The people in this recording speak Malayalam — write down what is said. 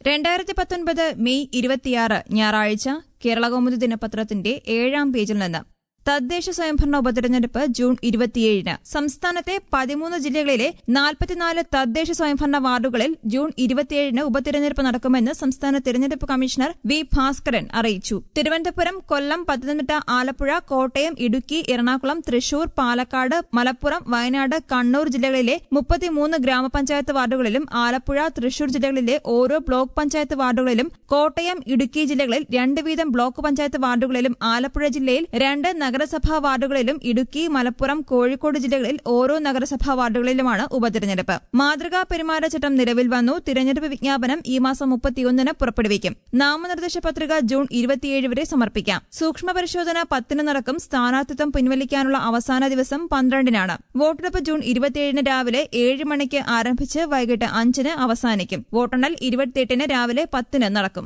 രണ്ടായിരത്തി പത്തൊൻപത് മെയ് ഇരുപത്തിയാറ് ഞായറാഴ്ച കേരളകൗമുദി ദിനപത്രത്തിന്റെ ഏഴാം പേജിൽ നിന്ന് തദ്ദേശ സ്വയംഭരണ ഉപതെരഞ്ഞെടുപ്പ് ജൂൺ ഇരുപത്തിയേഴിന് സംസ്ഥാനത്തെ പതിമൂന്ന് ജില്ലകളിലെ നാൽപ്പത്തിനാല് തദ്ദേശ സ്വയംഭരണ വാർഡുകളിൽ ജൂൺ ഇരുപത്തിയേഴിന് ഉപതെരഞ്ഞെടുപ്പ് നടക്കുമെന്ന് സംസ്ഥാന തെരഞ്ഞെടുപ്പ് കമ്മീഷണർ വി ഭാസ്കരൻ അറിയിച്ചു തിരുവനന്തപുരം കൊല്ലം പത്തനംതിട്ട ആലപ്പുഴ കോട്ടയം ഇടുക്കി എറണാകുളം തൃശൂർ പാലക്കാട് മലപ്പുറം വയനാട് കണ്ണൂർ ജില്ലകളിലെ മുപ്പത്തിമൂന്ന് ഗ്രാമപഞ്ചായത്ത് വാർഡുകളിലും ആലപ്പുഴ തൃശൂർ ജില്ലകളിലെ ഓരോ ബ്ലോക്ക് പഞ്ചായത്ത് വാർഡുകളിലും കോട്ടയം ഇടുക്കി ജില്ലകളിൽ രണ്ട് വീതം ബ്ലോക്ക് പഞ്ചായത്ത് വാർഡുകളിലും ആലപ്പുഴ ജില്ലയിൽ രണ്ട് നഗരസഭാ വാർഡുകളിലും ഇടുക്കി മലപ്പുറം കോഴിക്കോട് ജില്ലകളിൽ ഓരോ നഗരസഭാ വാർഡുകളിലുമാണ് ഉപതെരഞ്ഞെടുപ്പ് മാതൃകാ പെരുമാറ്റച്ചട്ടം നിലവിൽ വന്നു തിരഞ്ഞെടുപ്പ് വിജ്ഞാപനം ഈ മാസം മുപ്പത്തിയൊന്നിന് പുറപ്പെടുവിക്കും നാമനിർദ്ദേശ പത്രിക ജൂൺ ഇരുപത്തിയേഴ് വരെ സമർപ്പിക്കാം സൂക്ഷ്മ പരിശോധന പത്തിന് നടക്കും സ്ഥാനാർത്ഥിത്വം പിൻവലിക്കാനുള്ള അവസാന ദിവസം പന്ത്രണ്ടിനാണ് വോട്ടെടുപ്പ് ജൂൺ ഇരുപത്തിയേഴിന് രാവിലെ ഏഴ് മണിക്ക് ആരംഭിച്ച് വൈകിട്ട് അഞ്ചിന് അവസാനിക്കും വോട്ടെണ്ണൽ ഇരുപത്തിയെട്ടിന് രാവിലെ പത്തിന് നടക്കും